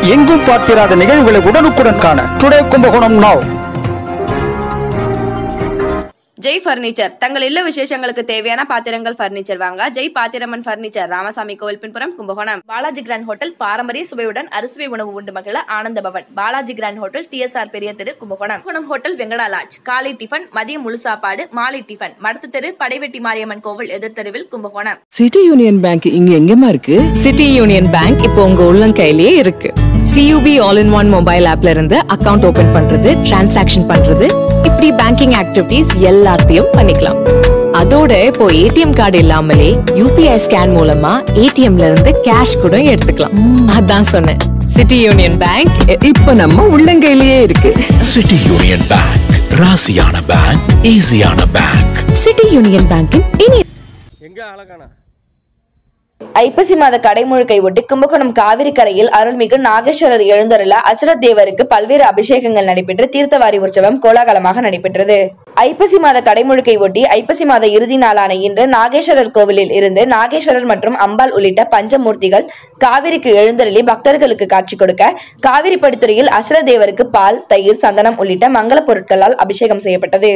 எங்கும் பார்த்திராத நிகழ்வுகளை உடனுக்குடன் காண today Kumbakonam now Jai furniture தங்கள் இல்ல விசேஷங்களுக்கு தேவையான பாத்திரங்கள் பர்னிச்சர் வாங்க ஜெய் பாத்திரமன் பர்னிச்சர் ராமசாமி கோவில் பின்புறம் கும்பகோணம் பாலாஜி கிராண்ட் ஹோட்டல் பாரம்பரிய சுவையுடன் அறுசுவை உணவு உண்டு மகள Anandha Bhavan Balaji grand hotel TSR பெரிய தெரு கும்பகோணம் குணம் ஹோட்டல் வெங்கடா லாட்ஜ் காலை டிஃபன் மதிய முழு சாப்பாடு மாலை டிஃபன் மடத்து தெரு படைவெட்டி மாரியம்மன் கோவில் எதிர்த்தெருவில் கும்பகோணம் சிட்டி யூனியன் பேங்க் இங்க எங்கம்மா இருக்கு சிட்டி யூனியன் பேங்க் இப்போ உங்க உள்ளங்கையிலேயே இருக்கு CUB all in one mobile ஆப்ல இருந்து அக்கவுண்ட் ஓபன் பண்றது டிரான்சாக்ஷன் பண்றது இப்படி பேங்கிங் ஆக்டிவிட்டிஸ் எல்லாத்தையும் பண்ணிக்கலாம் அதோட இப்போ ஏடிஎம் கார்டு இல்லாமலே யூபிஐ ஸ்கேன் மூலமா ஏடிஎம்ல இருந்து கேஷ் கூட எடுத்துக்கலாம் அதான் சொன்னேன் சிட்டி யூனியன் பேங்க் இப்ப நம்ம உள்ளங்கையிலேயே இருக்கு சிட்டி யூனியன் பேங்க் ராசியான பேங்க் ஈஸியான பேங்க் சிட்டி யூனியன் பேங்கின் இனி ஐப்பசி மாத கடைமுழுக்கை ஒட்டி கும்பகோணம் காவிரி கரையில் அருள்மிகு நாகேஸ்வரர் எழுந்தருள அசுரத் தேவருக்கு பல்வேறு அபிஷேகங்கள் நடைபெற்று தீர்த்தவாரி உற்சவம் கோலாகலமாக நடைபெற்றது ஐப்பசி மாத கடைமுழுக்கை ஒட்டி ஐப்பசி மாத இறுதி நாளான இன்று நாகேஸ்வரர் கோவிலில் இருந்து நாகேஸ்வரர் மற்றும் அம்பாள் உள்ளிட்ட பஞ்சமூர்த்திகள் காவிரிக்கு எழுந்தருளி பக்தர்களுக்கு காட்சி கொடுக்க காவிரி படித்துறையில் அசுர தேவருக்கு பால் தயிர் சந்தனம் உள்ளிட்ட மங்கள பொருட்களால் அபிஷேகம் செய்யப்பட்டது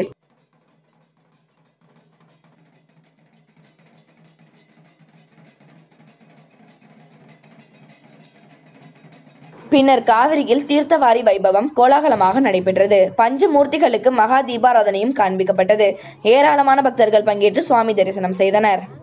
பின்னர் காவிரியில் தீர்த்தவாரி வைபவம் கோலாகலமாக நடைபெற்றது பஞ்சமூர்த்திகளுக்கு மகா தீபாராதனையும் காண்பிக்கப்பட்டது ஏராளமான பக்தர்கள் பங்கேற்று சுவாமி தரிசனம் செய்தனர்